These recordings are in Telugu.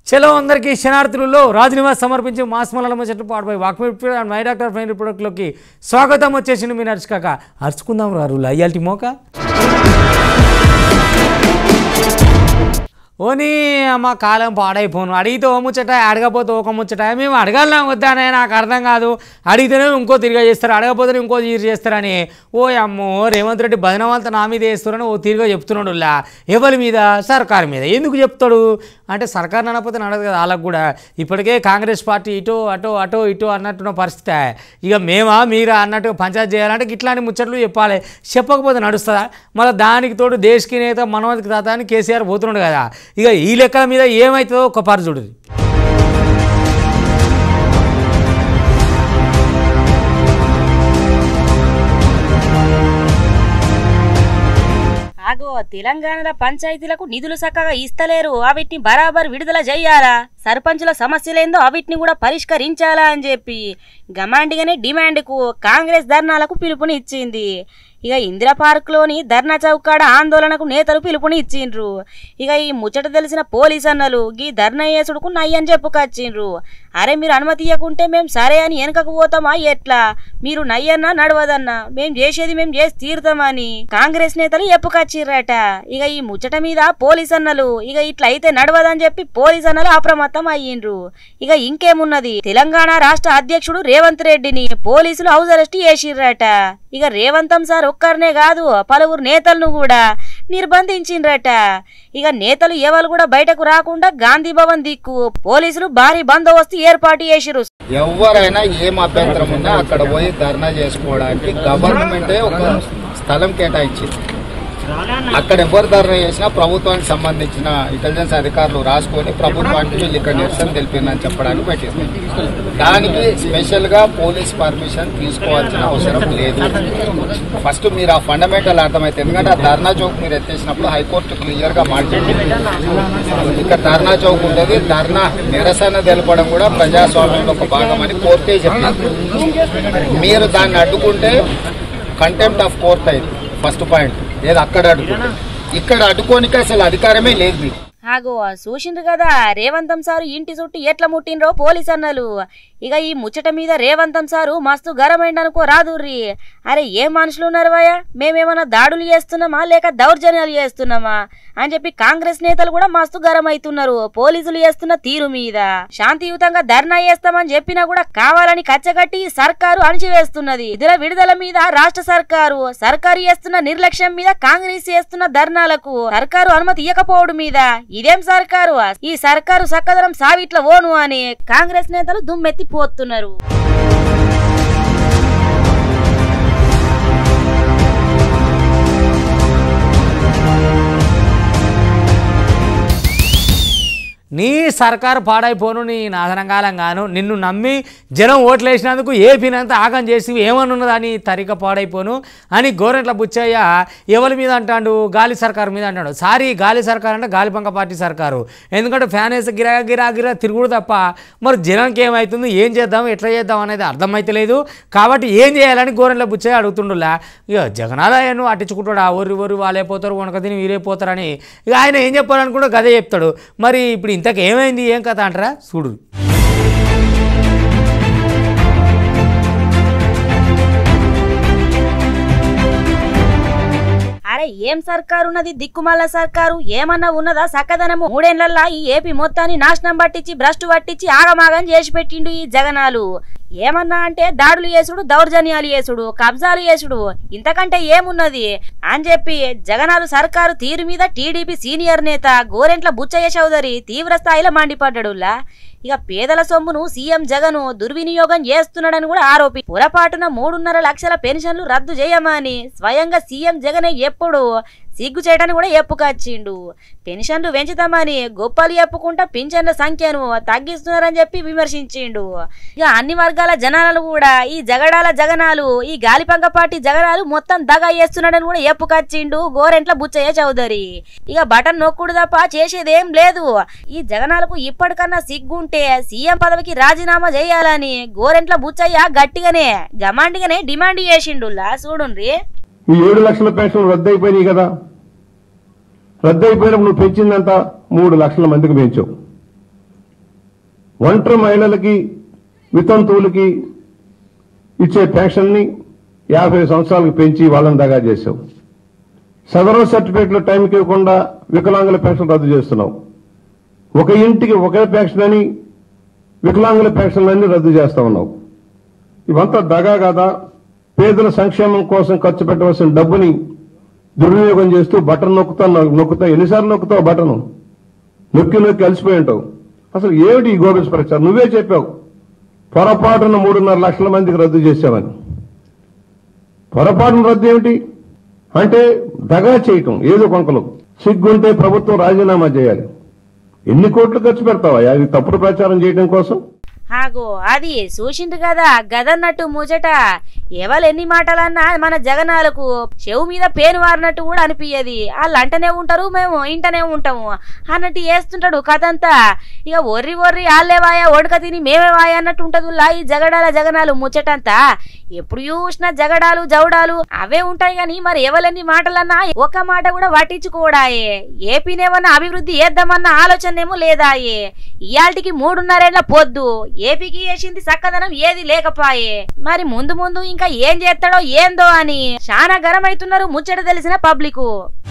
చలో అందరికీ శనార్థులలో రాజనివాస్ సమర్పించి మాస్మల ముచ్చట్లు పాడుపోయి వాక్మీ అండ్ మై డాక్టర్ ఫైన్ రిపోర్ట్లోకి స్వాగతం వచ్చేసింది మీ నడుచుకాక అరుచుకుందాం రారు అయ్యాల్టి మోక ఓనీ అమ్మ కాలం పాడైపోను అడిగితే ఓ ముచ్చట అడగపోతే ఒక ముచ్చట మేము అడగాలనా వద్దానే నాకు అర్థం కాదు అడిగితేనే ఇంకో తిరిగా చేస్తారు అడగపోతే ఇంకో తీరు చేస్తారని ఓ అమ్మో రేవంత్ రెడ్డి భజనవంత నా మీద వేస్తారని ఓ తీరుగా చెప్తున్నాడు లా ఎవరి మీద సర్కార్ మీద ఎందుకు చెప్తాడు అంటే సర్కార్ నడకపోతే నడదు కదా వాళ్ళకు కూడా ఇప్పటికే కాంగ్రెస్ పార్టీ ఇటో అటో అటో ఇటో అన్నట్టున్న పరిస్థితి ఇక మేమా మీరా అన్నట్టుగా పంచాయతీ చేయాలంటే ఇట్లాంటి ముచ్చట్లు చెప్పాలి చెప్పకపోతే నడుస్తుందా మళ్ళీ దానికి తోడు దేశకి నేత మనవతికి తాత అని కేసీఆర్ పోతున్నాడు కదా ఇక ఈ లెక్కల మీద ఏమవుతుందో ఒక పారు చూడు ఆగో తెలంగాణలో పంచాయతీలకు నిధులు చక్కగా ఇస్తలేరు అవిటిని బరాబర్ విడుదల చెయ్యాలా సర్పంచుల సమస్యలేందో అవిటిని కూడా పరిష్కరించాలా అని చెప్పి గమాండిగానే డిమాండ్కు కాంగ్రెస్ ధర్నాలకు పిలుపుని ఇచ్చింది ఇక ఇందిరా పార్క్లోని ధర్నా చౌకాడ ఆందోళనకు నేతలు పిలుపుని ఇచ్చిండ్రు ఇక ఈ ముచ్చట తెలిసిన పోలీస్ అన్నలు గీ ధర్నా చేసుడుకు నయ్యని చెప్పుకొచ్చిండ్రు అరే మీరు అనుమతి ఇవ్వకుంటే మేము సరే అని వెనకకు పోతామా ఎట్లా మీరు నయ్యన్నా నడవదన్నా మేం చేసేది మేం చేసి తీరుతామని కాంగ్రెస్ నేతలు చెప్పుకొచ్చిర్రట ఇక ఈ ముచ్చట మీద పోలీస్ అన్నలు ఇక ఇట్లా అయితే నడవదని చెప్పి పోలీస్ అన్నలు అప్రమత్తం అయ్యిండ్రు ఇక ఇంకేమున్నది తెలంగాణ రాష్ట్ర అధ్యక్షుడు రేవంత్ రెడ్డిని పోలీసులు హౌస్ అరెస్ట్ చేసిర్రట ఇక రేవంతం సార్ ఒక్కరినే కాదు పలువురు నేతలను కూడా నిర్బంధించిండ్రట ఇక నేతలు ఎవరు కూడా బయటకు రాకుండా గాంధీ భవన్ దిక్కు పోలీసులు భారీ బందోబస్తు ఏర్పాటు చేసిరు ఎవరైనా ఏం అభ్యంతరం ఉన్నా అక్కడ పోయి ధర్నా చేసుకోవడానికి గవర్నమెంటే ఒక స్థలం కేటాయించింది అక్కడ ఎవరు ధర్నా చేసినా ప్రభుత్వానికి సంబంధించిన ఇంటెలిజెన్స్ అధికారులు రాసుకొని ప్రభుత్వానికి వీళ్ళు ఇక్కడ నిరసన తెలిపిందని చెప్పడానికి పెట్టింది దానికి స్పెషల్ గా పోలీస్ పర్మిషన్ తీసుకోవాల్సిన అవసరం లేదు ఫస్ట్ మీరు ఆ ఫండమెంటల్ అర్థమైతే ఎందుకంటే ఆ ధర్నా చౌక్ మీరు ఎత్తేసినప్పుడు హైకోర్టు క్లియర్ గా మాట్లాడింది ఇక్కడ ధర్నా చౌక్ ఉంటుంది ధర్నా నిరసన తెలపడం కూడా ప్రజాస్వామ్యంలో ఒక భాగం అని కోర్టే చెప్పింది మీరు దాన్ని అడ్డుకుంటే కంటెంప్ట్ ఆఫ్ కోర్ట్ అయింది ఫస్ట్ పాయింట్ ఏది అక్కడ అడ్డుకుంటే ఇక్కడ అడ్డుకోనికి అసలు అధికారమే లేదు మీకు ఆగో చూసిండ్రు కదా రేవంతం సారు ఇంటి చుట్టూ ఎట్లా ముట్టిండ్రో పోలీస్ అన్నలు ఇక ఈ ముచ్చట మీద రేవంతం సారు మస్తు గరమైంది అనుకో రాదుర్రి అరే ఏ మనుషులు ఉన్నారు వయ మేమేమన్నా దాడులు చేస్తున్నామా లేక దౌర్జన్యాలు చేస్తున్నామా అని చెప్పి కాంగ్రెస్ నేతలు కూడా మస్తు గరం అవుతున్నారు పోలీసులు చేస్తున్న తీరు మీద శాంతియుతంగా ధర్నా చేస్తామని చెప్పినా కూడా కావాలని కచ్చగట్టి సర్కారు అణిచివేస్తున్నది నిధుల విడుదల మీద రాష్ట్ర సర్కారు సర్కారు చేస్తున్న నిర్లక్ష్యం మీద కాంగ్రెస్ చేస్తున్న ధర్నాలకు సర్కారు అనుమతి ఇవ్వకపోవడం మీద ఇదేం సర్కారు ఈ సర్కారు సక్కదరం సావిట్ల ఓను అని కాంగ్రెస్ నేతలు దుమ్మెత్తి పోతున్నారు నీ సర్కారు పాడైపోను నీ నాశనంగాలం గాను నిన్ను నమ్మి జనం ఓట్లు వేసినందుకు ఏపీనంతా ఆగం చేసి ఏమనున్నదని తరిక పాడైపోను అని గోరెంట్ల బుచ్చయ్య ఎవరి మీద అంటాడు గాలి సర్కారు మీద అంటాడు సారీ గాలి సర్కారు అంటే గాలిపంక పార్టీ సర్కారు ఎందుకంటే ఫ్యాన్ వేసి గిరా గిరా గిరా తిరుగుడు తప్ప మరి జనానికి ఏమవుతుంది ఏం చేద్దాం ఎట్లా చేద్దాం అనేది అర్థమైతలేదు కాబట్టి ఏం చేయాలని గోరెంట్ల బుచ్చయ్య అడుగుతుండులా ఇక జగనాలయను అట్టించుకుంటాడు ఆ ఒర్రి ఒర్రి వాళ్ళే పోతారు వనక తిని వీరే పోతారని ఇక ఆయన ఏం చెప్పాలనుకుంటే గదే చెప్తాడు మరి ఇప్పుడు ఇంతకు ఏమైంది ఏం కథ అంటారా చూడు అరే ఏం సర్కారు ఉన్నది దిక్కుమాల సర్కారు ఏమన్నా ఉన్నదా సక్కదనము మూడేళ్లల్లా ఈ ఏపీ మొత్తాన్ని నాశనం పట్టించి భ్రష్టు పట్టించి ఆగమాగం చేసి పెట్టిండు ఈ జగనాలు ఏమన్నా అంటే దాడులు చేసుడు దౌర్జన్యాలు చేసుడు కబ్జాలు చేసుడు ఇంతకంటే ఏమున్నది అని చెప్పి జగనాలు సర్కారు తీరు మీద టీడీపీ సీనియర్ నేత గోరెంట్ల బుచ్చయ్య చౌదరి తీవ్ర స్థాయిలో మండిపడ్డాడులా ఇక పేదల సొమ్మును సీఎం జగన్ దుర్వినియోగం చేస్తున్నాడని కూడా ఆరోపి పొరపాటున మూడున్నర లక్షల పెన్షన్లు రద్దు చేయమని స్వయంగా సీఎం జగనే ఎప్పుడు సిగ్గు చేయడానికి కూడా ఎప్పుకొచ్చిండు పెన్షన్లు పెంచుతామని గొప్పలు చెప్పుకుంటా పింఛన్ల సంఖ్యను తగ్గిస్తున్నారని చెప్పి విమర్శించిండు ఇక అన్ని వర్గాల జనాలు కూడా ఈ జగడాల జగనాలు ఈ గాలిపంక పార్టీ జగనాలు మొత్తం దగా చేస్తున్నాడని కూడా ఎప్పుకొచ్చిండు గోరెంట్ల బుచ్చయ్య చౌదరి ఇక బటన్ నొక్కుడు తప్ప చేసేదేం లేదు ఈ జగనాలకు ఇప్పటికన్నా సిగ్గుంటే సీఎం పదవికి రాజీనామా చేయాలని గోరెంట్ల బుచ్చయ్య గట్టిగానే గమాండిగానే డిమాండ్ చేసిండులా చూడుండ్రి ఈ ఏడు లక్షల పెన్షన్ రద్దు అయిపోయినాయి కదా రద్దు అయిపోయినప్పుడు నువ్వు పెంచిందంతా మూడు లక్షల మందికి పెంచావు ఒంటరి మహిళలకి వితంతువులకి ఇచ్చే పెన్షన్ని యాభై సంవత్సరాలకు పెంచి వాళ్ళని దగా చేశావు సదరం సర్టిఫికేట్లు టైంకి ఇవ్వకుండా వికలాంగుల పెన్షన్ రద్దు చేస్తున్నావు ఒక ఇంటికి ఒకే పెన్షన్ అని వికలాంగుల పెన్షన్లన్నీ రద్దు చేస్తా ఉన్నావు ఇవంతా దగా కదా పేదల సంక్షేమం కోసం ఖర్చు పెట్టవలసిన డబ్బుని దుర్వినియోగం చేస్తూ బటన్ నొక్కుతా నొక్కుతా ఎన్నిసార్లు నొక్కుతావు బటన్ నొక్కి నొక్కి అలసిపోయి ఉంటావు అసలు ఏమిటి ఈ గోబెల్స్ ప్రచారం నువ్వే చెప్పావు పొరపాటున మూడున్నర లక్షల మందికి రద్దు చేశామని పొరపాటున రద్దు ఏమిటి అంటే దగా చేయటం ఏదో కొంకలు సిగ్గుంటే ప్రభుత్వం రాజీనామా చేయాలి ఎన్ని కోట్లు ఖర్చు పెడతావా అది తప్పుడు ప్రచారం చేయడం కోసం ఆగో అది చూసిండ్రు కదా గదన్నట్టు ముజట ఎవరు ఎన్ని మాటలన్నా మన జగనాలకు చెవు మీద పేను వారినట్టు కూడా అనిపించది వాళ్ళు అంటనే ఉంటారు మేము ఇంటనే ఉంటాము అన్నట్టు వేస్తుంటాడు కథంతా ఇక ఒర్రి ఒర్రి వాళ్ళే వాయా ఒడక తిని మేమే వాయా అన్నట్టు ఉంటది లా ఈ జగడాల జగనాలు ముచ్చటంతా ఎప్పుడు చూసినా జగడాలు జవడాలు అవే ఉంటాయి గాని మరి ఎవరెన్ని మాటలన్నా ఒక్క మాట కూడా పట్టించుకోడాయే ఏపీనేమన్నా అభివృద్ధి చేద్దామన్న ఆలోచనేమో లేదాయే ఇయాల్టికి మూడున్నరేళ్ల పొద్దు ఏపీకి వేసింది చక్కదనం ఏది లేకపాయే మరి ముందు ముందు ఇంకా ఏం చేస్తాడో ఏందో అని చాలా గరమైతున్నారు ముచ్చట తెలిసిన పబ్లిక్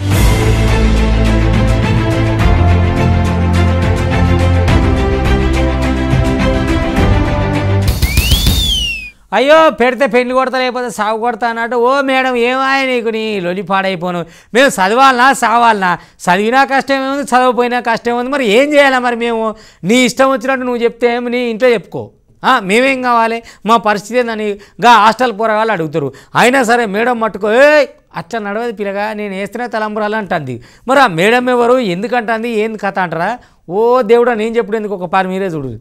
అయ్యో పెడితే పెళ్లి కొడతా లేకపోతే సాగు కొడతా అన్నట్టు ఓ మేడం ఏమాయ నీకు నీ లొలి పాడైపోను మేము చదవాలనా సావాలనా చదివినా కష్టం ఉంది చదవపోయినా కష్టం ఉంది మరి ఏం చేయాలా మరి మేము నీ ఇష్టం వచ్చినట్టు నువ్వు చెప్తే ఏమి నీ ఇంట్లో చెప్పుకో ఆ, మేమేం కావాలి మా పరిస్థితి ఏందని గా హాస్టల్ పోరగాళ్ళు అడుగుతారు అయినా సరే మేడం మట్టుకో ఏ అట్లా నడవదు పిల్లగా నేను వేస్తేనే తలంబరాలు అంటుంది మరి ఆ మేడం ఎవరు ఎందుకంటుంది ఏంది కథ అంటారా ఓ దేవుడా నేను చెప్పుడు ఎందుకు ఒక పారి మీరే చూడు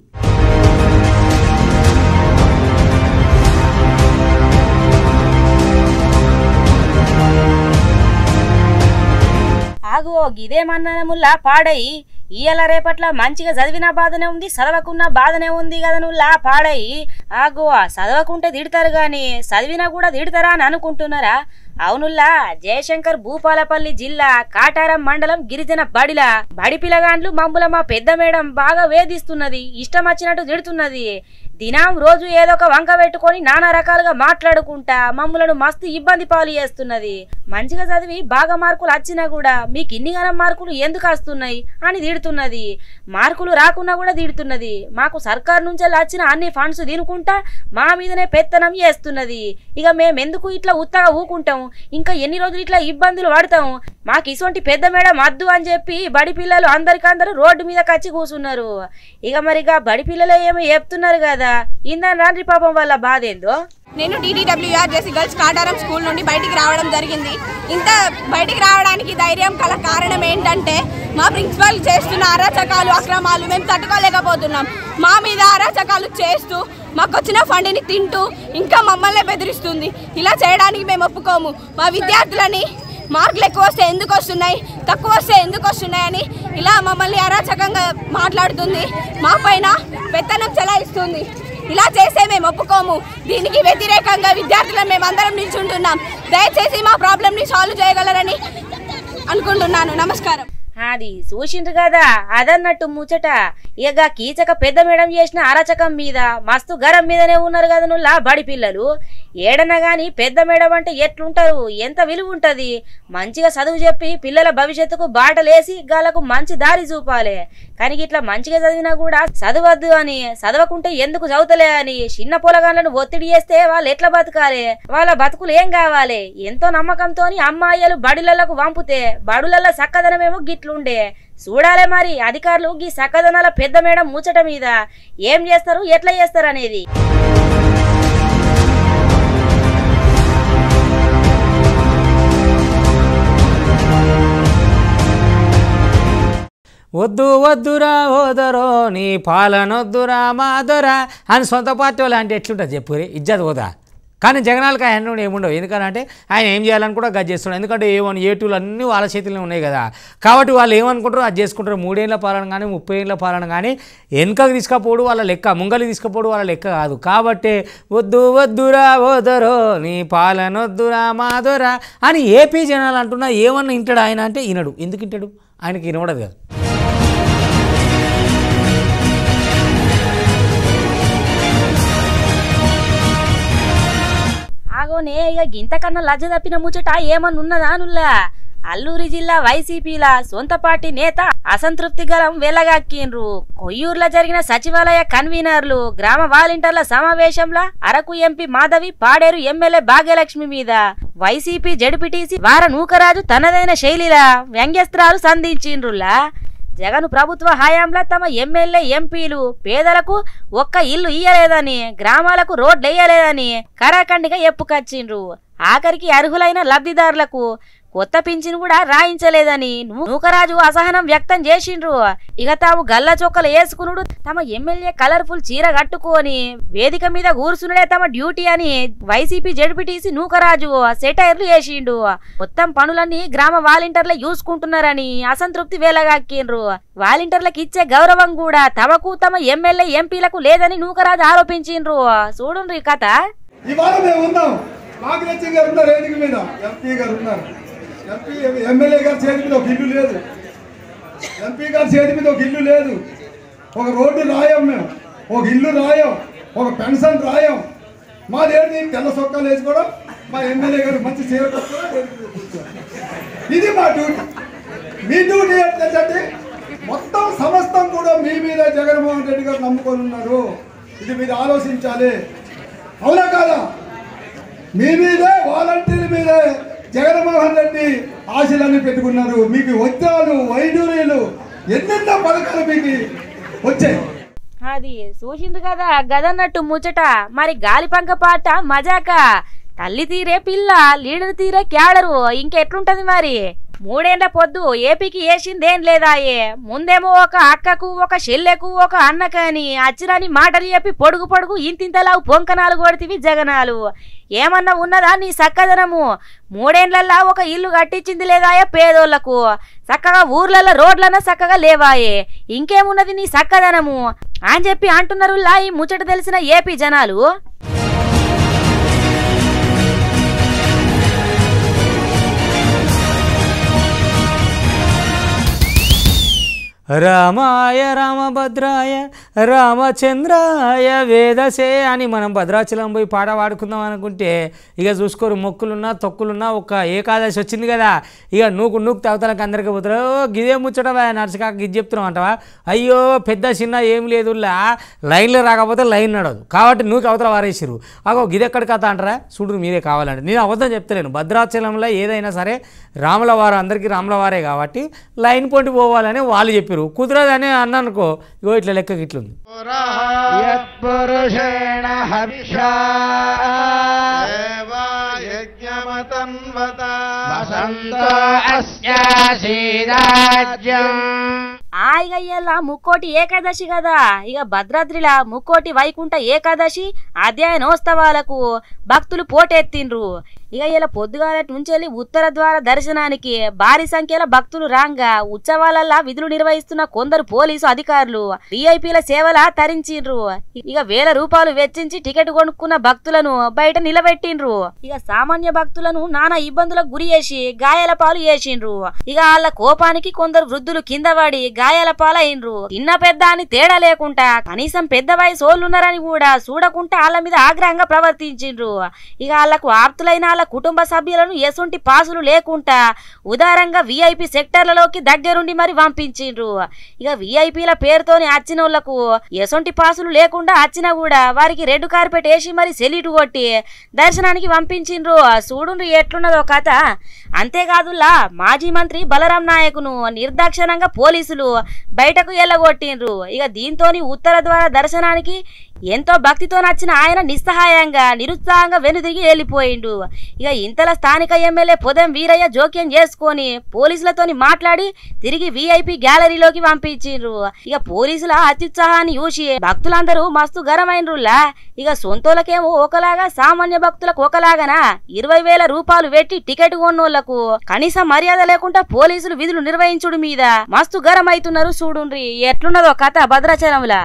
ఆగు గిదేమన్నాముల్లా పాడై ఇయ్యాల రేపట్ల మంచిగా చదివిన బాధనే ఉంది చదవకున్న బాధనే ఉంది కదా నువ్వులా పాడై ఆగు చదవకుంటే తిడతారు గాని చదివినా కూడా తిడతారా అని అనుకుంటున్నారా అవునుల్లా జయశంకర్ భూపాలపల్లి జిల్లా కాటారం మండలం గిరిజన బడిలా బడి పిలగాండ్లు మమ్ముల మా పెద్ద మేడం బాగా వేధిస్తున్నది ఇష్టం వచ్చినట్టు తిడుతున్నది దినం రోజు ఏదో ఒక వంక పెట్టుకొని నానా రకాలుగా మాట్లాడుకుంటా మమ్ములను మస్తు ఇబ్బంది పాలు చేస్తున్నది మంచిగా చదివి బాగా మార్కులు వచ్చినా కూడా మీకు ఇన్ని గనం మార్కులు ఎందుకు వస్తున్నాయి అని తిడుతున్నది మార్కులు రాకున్నా కూడా తిడుతున్నది మాకు సర్కార్ నుంచి వచ్చిన అన్ని ఫండ్స్ తినుకుంటా మా మీదనే పెత్తనం చేస్తున్నది ఇక మేము ఎందుకు ఇట్లా ఉత్తగా ఊకుంటాం ఇంకా ఎన్ని రోజులు ఇట్లా ఇబ్బందులు పడతాం మాకు ఇటువంటి పెద్ద మేడం వద్దు అని చెప్పి బడి పిల్లలు అందరికందరూ రోడ్డు మీద కచ్చి కూర్చున్నారు ఇక మరిగా బడి పిల్లలు ఏమో చెప్తున్నారు కదా ఇందని రాండ్రి పాపం వల్ల బాధ ఏందో నేను TTWR JC girls Kataram school నుండి బయటికి రావడం జరిగింది ఇంత బయటికి రావడానికి ధైర్యం కల కారణం ఏంటంటే మా ప్రిన్సిపల్ చేస్తున్న అరాచకాలు అక్రమాలు మేము తట్టుకోలేకపోతున్నాం మా మీద అరాచకాలు చేస్తూ మాకు వచ్చిన ఫండ్ని తింటూ ఇంకా మమ్మల్ని బెదిరిస్తుంది ఇలా చేయడానికి మేము ఒప్పుకోము మా విద్యార్థులని మార్కులు ఎక్కువ వస్తే ఎందుకు వస్తున్నాయి తక్కువ వస్తే ఎందుకు వస్తున్నాయని ఇలా మమ్మల్ని అరాచకంగా మాట్లాడుతుంది మా పైన పెత్తనం చెలాయిస్తుంది ఇలా చేస్తే మేము ఒప్పుకోము దీనికి వ్యతిరేకంగా విద్యార్థులను మేము అందరం నిల్చుంటున్నాం దయచేసి మా ప్రాబ్లమ్ని సాల్వ్ చేయగలరని అనుకుంటున్నాను నమస్కారం అది చూసిండ్రు కదా అదన్నట్టు ముచ్చట ఇక కీచక పెద్ద మేడం చేసిన అరచకం మీద మస్తు గరం మీదనే ఉన్నారు కదా నువ్వు బడి పిల్లలు ఏడన్నా గాని పెద్ద మేడం అంటే ఎట్లుంటారు ఎంత విలువ ఉంటది మంచిగా చదువు చెప్పి పిల్లల భవిష్యత్తుకు బాటలేసి గాలకు మంచి దారి చూపాలి కానీ ఇట్లా మంచిగా చదివినా కూడా చదవద్దు అని చదవకుంటే ఎందుకు చదువుతలే అని చిన్న పొలగాళ్ళను ఒత్తిడి చేస్తే వాళ్ళు ఎట్లా బతకాలి వాళ్ళ బతుకులు ఏం కావాలి ఎంతో నమ్మకంతో అమ్మాయిలు బడులకు పంపుతే బడులలో చక్కదనమేమో గిట్లుండే చూడాలే మరి అధికారులు గీ చక్కదనాల పెద్ద మేడం ముచ్చట మీద ఏం చేస్తారు ఎట్లా చేస్తారు అనేది వద్దు వద్దురా ఓదరో నీ పాలనొద్దురా మాదరా అని సొంత పార్టీ వాళ్ళు అంటే ఎట్లుంటుంది చెప్పురి ఇజ్జత్ పోదా కానీ జగనాలకు ఆయన ఏముండవు ఎందుకంటే ఆయన ఏం చేయాలని కూడా గది చేస్తున్నాడు ఎందుకంటే ఏ వన్ ఏ టూలు అన్నీ వాళ్ళ చేతిలో ఉన్నాయి కదా కాబట్టి వాళ్ళు ఏమనుకుంటారో అది చేసుకుంటారు మూడేళ్ళ పాలన కానీ ముప్పై ఏళ్ళ పాలన కానీ వెనుకకు తీసుకపోవడం వాళ్ళ లెక్క ముంగలి తీసుకపోవడం వాళ్ళ లెక్క కాదు కాబట్టి వద్దు వద్దురా ఓదరో నీ పాలనొద్దురా మాదోరా అని ఏపీ జనాలు అంటున్నా ఏమన్నా వింటాడు ఆయన అంటే వినడు ఎందుకు వింటాడు ఆయనకి వినవడదు కదా పట్టుకోనే ఇక గింతకన్నా లజ్జ తప్పిన ముచ్చట ఏమన్నున్నదా నుల్లా అల్లూరి జిల్లా వైసీపీల సొంత పార్టీ నేత అసంతృప్తి గలం వెళ్లగాక్కిండ్రు కొయ్యూరులో జరిగిన సచివాలయ కన్వీనర్లు గ్రామ వాలంటీర్ల సమావేశంలో అరకు ఎంపీ మాధవి పాడేరు ఎమ్మెల్యే భాగ్యలక్ష్మి మీద వైసీపీ జడిపిటీసి వార నూకరాజు తనదైన శైలిలా వ్యంగ్యస్త్రాలు సంధించిండ్రులా జగన్ ప్రభుత్వ హయాంలో తమ ఎమ్మెల్యే ఎంపీలు పేదలకు ఒక్క ఇల్లు ఇయ్యలేదని గ్రామాలకు రోడ్లు వేయలేదని కరాఖండిగా ఎప్పుకొచ్చిండ్రు ఆఖరికి అర్హులైన లబ్ధిదారులకు కొత్త పింఛను కూడా రాయించలేదని నూకరాజు అసహనం వ్యక్తం చేసిండ్రు ఇక తాము గల్ల చొక్కలు వేసుకునుడు తమ ఎమ్మెల్యే కలర్ఫుల్ చీర కట్టుకొని వేదిక మీద కూర్చునుడే తమ డ్యూటీ అని వైసీపీ జడ్పీటీసీ నూకరాజు సెటైర్లు వేసిండు మొత్తం పనులన్నీ గ్రామ వాలంటీర్లే చూసుకుంటున్నారని అసంతృప్తి వేలగాక్కిండ్రు వాలంటీర్లకు ఇచ్చే గౌరవం కూడా తమకు తమ ఎమ్మెల్యే ఎంపీలకు లేదని నూకరాజు ఆరోపించిండ్రు చూడుండ్రి కథ ఇవాళ మేము ఉన్నాం నాగరాజ్యం గారు ఉన్నారు వేదిక మీద ఎంపీ గారు ఉన్నారు ఎంపీ ఎమ్మెల్యే గారి చేతి మీద ఒక ఇల్లు లేదు ఎంపీ గారి చేతి మీద ఒక ఇల్లు లేదు ఒక రోడ్డు రాయం మేము ఒక ఇల్లు రాయం ఒక పెన్షన్ రాయం మాదేంటి తెల్ల సొక్కాలు వేసుకోవడం మా ఎమ్మెల్యే గారు మంచి చీర కట్టుకోవడం వేదిక మీద కూర్చోవడం. ఇది మా డ్యూటీ మీ డ్యూటీ ఏంటంటే మొత్తం సమస్తం కూడా మీ మీద జగన్మోహన్ రెడ్డి గారు నమ్ముకొని ఉన్నారు ఇది మీరు ఆలోచించాలి అవునా కాదా మీ మీదే వాలంటీర్ మీదే జగన్మోహన్ రెడ్డి ఆశలన్నీ పెట్టుకున్నారు మీకు వజ్రాలు వైడూర్యాలు ఎన్నెన్నో పథకాలు మీకు వచ్చాయి అది చూసిండ్రు కదా గదన్నట్టు ముచ్చట మరి గాలిపంక పాట మజాక తల్లి తీరే పిల్ల లీడర్ తీరే క్యాడరు ఇంకెట్లుంటది మరి మూడేండ్ల పొద్దు ఏపీకి వేసిందేం లేదాయే ముందేమో ఒక అక్కకు ఒక చెల్లెకు ఒక అన్నకని అచ్చిరాని మాటలు చెప్పి పొడుగు పొడుగు ఇంతింతలావు పొంకనాలు కొడితివి జగనాలు ఏమన్నా ఉన్నదా నీ సక్కదనము మూడేండ్లల్లా ఒక ఇల్లు కట్టించింది లేదాయే పేదోళ్లకు చక్కగా ఊర్లలో రోడ్లన్నా చక్కగా లేవాయే ఇంకేమున్నది నీ సక్కదనము అని చెప్పి అంటున్నారు లా ఈ ముచ్చట తెలిసిన ఏపీ జనాలు రామాయ రామభద్రాయ రామచంద్రాయ వేదసే అని మనం భద్రాచలం పోయి పాట పాడుకుందాం అనుకుంటే ఇక చూసుకోరు మొక్కులున్నా తొక్కులున్నా ఒక ఏకాదశి వచ్చింది కదా ఇక నూకు నూకు తవతలకు అందరికీ పోతారు "ఓ, గిదే ముచ్చటవా నర్సకాక ఇది చెప్తున్నాం అంటవా అయ్యో పెద్ద చిన్న ఏం లేదు లైన్లో రాకపోతే లైన్ నడదు కాబట్టి నూకు అవతల వారేసిరు అగో గిదెక్కడ కథ అంటారా చూడు మీరే కావాలంటే నేను అబద్ధం చెప్తలేను భద్రాచలంలో ఏదైనా సరే రాముల వారు అందరికీ రాముల వారే కాబట్టి లైన్ పొంటి పోవాలని వాళ్ళు చెప్పారు కుదరదని అన్నానుకో ఇగో ఇట్లా లెక్క ఇట్లుంది యత్పురుషేణ హర్షా యజ్ఞమతన్వత వసంతో అస్యాసీరాజ్యం ఆ ఇక ఇయ్యాల ముక్కోటి ఏకాదశి కదా ఇక భద్రాద్రిల ముక్కోటి వైకుంఠ ఏకాదశి అధ్యయనోత్సవాలకు భక్తులు పోటెత్తిండ్రు ఇక ఇలా పొద్దుగాల నుంచి ఉత్తర ద్వార దర్శనానికి భారీ సంఖ్యలో భక్తులు రాంగా ఉత్సవాలల్లా విధులు నిర్వహిస్తున్న కొందరు పోలీసు అధికారులు విఐపీల సేవల తరించిండ్రు ఇక వేల రూపాయలు వెచ్చించి టికెట్ కొనుక్కున్న భక్తులను బయట నిలబెట్టిండ్రు ఇక సామాన్య భక్తులను నానా ఇబ్బందులకు గురి చేసి గాయాల పాలు చేసిండ్రు ఇక వాళ్ళ కోపానికి కొందరు వృద్ధులు కింద పడి గాయాల పాలైండ్రు చిన్న పెద్ద అని తేడా లేకుండా కనీసం పెద్ద వయసు ఉన్నారని కూడా చూడకుండా వాళ్ళ మీద ఆగ్రహంగా ప్రవర్తించిండ్రు ఇక వాళ్ళకు ఆప్తులైన వాళ్ళ కుటుంబ సభ్యులను ఎసుంటి పాసులు లేకుండా ఉదారంగా విఐపి సెక్టర్లలోకి దగ్గరుండి మరి పంపించిండ్రు ఇక విఐపీల పేరుతోని వచ్చిన వాళ్ళకు ఎసొంటి పాసులు లేకుండా వచ్చినా కూడా వారికి రెడ్ కార్పెట్ వేసి మరి సెల్యూట్ కొట్టి దర్శనానికి పంపించిండ్రు చూడుండ్రు ఎట్లున్నదో కథ అంతేకాదులా మాజీ మంత్రి బలరాం నాయకును నిర్దాక్షిణంగా పోలీసులు బయటకు ఎల్లగొట్టిండ్రు ఇక దీంతోని ఉత్తర ద్వార దర్శనానికి ఎంతో భక్తితో నచ్చిన ఆయన నిస్సహాయంగా నిరుత్సాహంగా వెనుదిరిగి వెళ్ళిపోయిండు ఇక ఇంతల స్థానిక ఎమ్మెల్యే పొదం వీరయ్య జోక్యం చేసుకొని పోలీసులతోని మాట్లాడి తిరిగి విఐపి గ్యాలరీలోకి పంపించిండ్రు ఇక పోలీసుల అత్యుత్సాహాన్ని చూసి భక్తులందరూ మస్తు గరమైనరులా ఇక సొంతోళ్ళకేమో ఒకలాగా సామాన్య భక్తులకు ఒకలాగనా ఇరవై వేల రూపాయలు పెట్టి టికెట్ కొన్నోళ్లకు కనీసం మర్యాద లేకుండా పోలీసులు విధులు నిర్వహించుడు మీద మస్తు గరం అవుతున్నారు చూడుండ్రి ఎట్లున్నదో కథ భద్రాచలంలా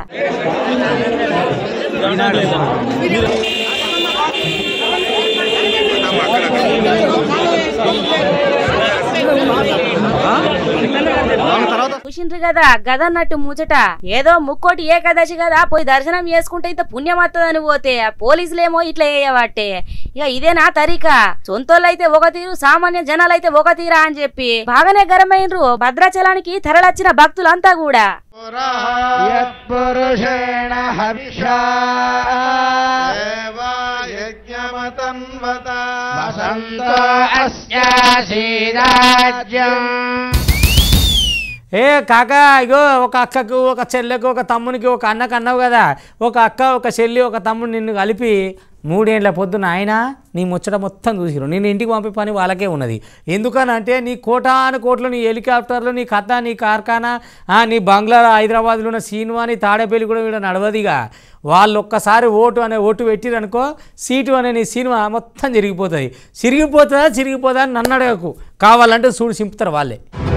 చేసిండ్రు కదా గదన్నట్టు ముచ్చట ఏదో ముక్కోటి ఏకాదశి కదా పోయి దర్శనం చేసుకుంటే ఇంత పుణ్యం వస్తుందని పోతే ఆ పోలీసులేమో ఇట్లా చేయబట్టే ఇక ఇదేనా తరిక సొంతోళ్ళైతే ఒక తీరు సామాన్య జనాలైతే ఒక తీరా అని చెప్పి బాగానే గరమైనరు భద్రాచలానికి తరలొచ్చిన భక్తులంతా కూడా యత్పురుషేణ హర్షా యజ్ఞమతన్వత వసంతో అస్యాసీరాజ్యం ఏ కాక ఇగో ఒక అక్కకు ఒక చెల్లెకు ఒక తమ్మునికి ఒక అన్నకు అన్నావు కదా ఒక అక్క ఒక చెల్లి ఒక తమ్ముడు నిన్ను కలిపి మూడేళ్ల పొద్దున ఆయన నీ ముచ్చట మొత్తం చూసిరు నేను ఇంటికి పంపే పని వాళ్ళకే ఉన్నది ఎందుకనంటే నీ కోటాను కోట్లు నీ హెలికాప్టర్లు నీ కథ నీ కార్ఖానా ఆ, నీ బంగ్లా హైదరాబాద్లో ఉన్న సినిమా నీ తాడేపల్లి కూడా వీడ నడవదిగా వాళ్ళు ఒక్కసారి ఓటు అనే ఓటు పెట్టిరనుకో సీటు అనే నీ సినిమా మొత్తం చిరిగిపోతుంది చిరిగిపోతుందా చిరిగిపోదా అని నన్ను అడగకు కావాలంటే చూడు సింపుతారు వాళ్ళే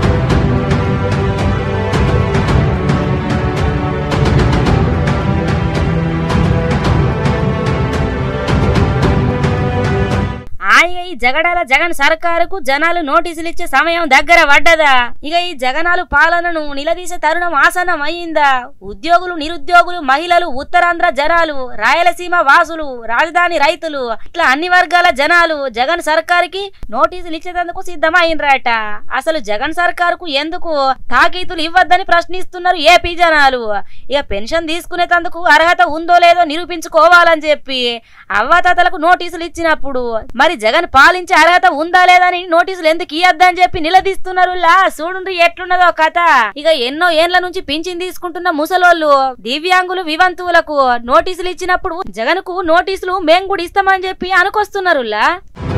ఆయన ఈ జగడాల జగన్ సర్కారుకు జనాలు నోటీసులు ఇచ్చే సమయం దగ్గర పడ్డదా ఇక ఈ జగనాలు పాలనను నిలదీసే తరుణం ఆసనం అయ్యిందా ఉద్యోగులు నిరుద్యోగులు మహిళలు ఉత్తరాంధ్ర జనాలు రాయలసీమ వాసులు రాజధాని రైతులు ఇట్లా అన్ని వర్గాల జనాలు జగన్ సర్కారుకి నోటీసులు ఇచ్చేందుకు సిద్ధమైండ్రట అసలు జగన్ సర్కారుకు ఎందుకు తాకీతులు ఇవ్వద్దని ప్రశ్నిస్తున్నారు ఏపీ జనాలు ఇక పెన్షన్ తీసుకునేందుకు అర్హత ఉందో లేదో నిరూపించుకోవాలని చెప్పి అవ్వాతాతలకు నోటీసులు ఇచ్చినప్పుడు మరి జగన్ పాలించే అర్హత ఉందా లేదని నోటీసులు ఎందుకు ఇయ్యద్దని చెప్పి నిలదీస్తున్నారు లా చూడండి ఎట్లున్నదో కథ ఇక ఎన్నో ఏండ్ల నుంచి పింఛన్ తీసుకుంటున్న ముసలోళ్ళు దివ్యాంగులు వివంతువులకు నోటీసులు ఇచ్చినప్పుడు జగన్ కు నోటీసులు మేము కూడా ఇస్తామని చెప్పి అనుకొస్తున్నారు లా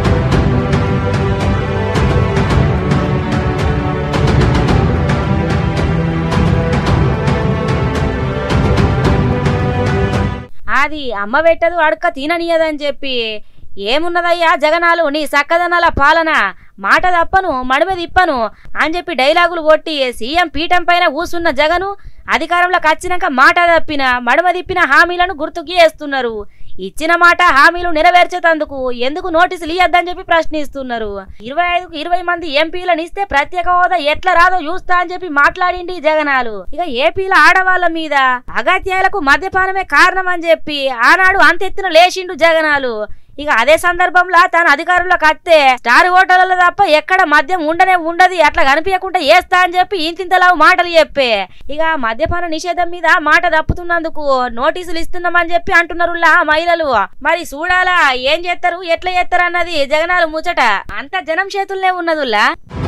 అది అమ్మ పెట్టదు అడక తిననీయదని చెప్పి ఏమున్నదయ్యా జగనాలు నీ సక్కదనాల పాలన మాట తప్పను మడిమ తిప్పను అని చెప్పి డైలాగులు కొట్టి సీఎం పీఠం పైన కూసున్న జగను అధికారంలోకి వచ్చినాక మాట తప్పిన మడమ తిప్పిన హామీలను గుర్తుకు వేస్తున్నారు ఇచ్చిన మాట హామీలు నెరవేర్చేతందుకు ఎందుకు నోటీసులు ఇయ్యద్దని చెప్పి ప్రశ్నిస్తున్నారు ఇరవై ఐదుకు ఇరవై మంది ఎంపీలను ఇస్తే ప్రత్యేక హోదా ఎట్లా రాదో చూస్తా అని చెప్పి మాట్లాడింది ఈ జగనాలు ఇక ఏపీల ఆడవాళ్ళ మీద అగత్యాలకు మద్యపానమే కారణం అని చెప్పి ఆనాడు అంతెత్తున లేచిండు జగనాలు ఇక అదే సందర్భంలో తన అధికారంలోకి వస్తే స్టార్ హోటళ్లలో తప్ప ఎక్కడ మద్యం ఉండనే ఉండదు అట్లా కనిపించకుండా వేస్తా అని చెప్పి ఇంతింతలా మాటలు చెప్పే ఇక మద్యపాన నిషేధం మీద మాట తప్పుతున్నందుకు నోటీసులు ఇస్తున్నామని చెప్పి అంటున్నారు లా మహిళలు మరి చూడాలా ఏం చేస్తారు ఎట్లా చేస్తారు అన్నది జగనాలు ముచ్చట అంత జనం చేతుల్నే ఉన్నదుల్లా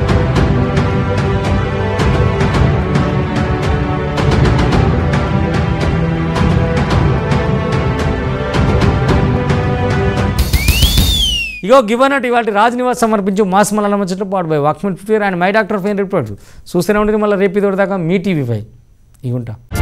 ఇగో గివన్ అట్ ఇవాళ రాజనివాస్ సమర్పించు మాస్ మల్ల ముచ్చట్లు పాడు బై walkman fifty and my doctor fine report చూస్తూనే ఉంటుంది మళ్ళీ రేపు ఇదొడదాకా మీ టీవీ ఫైవ్ ఇగుంటా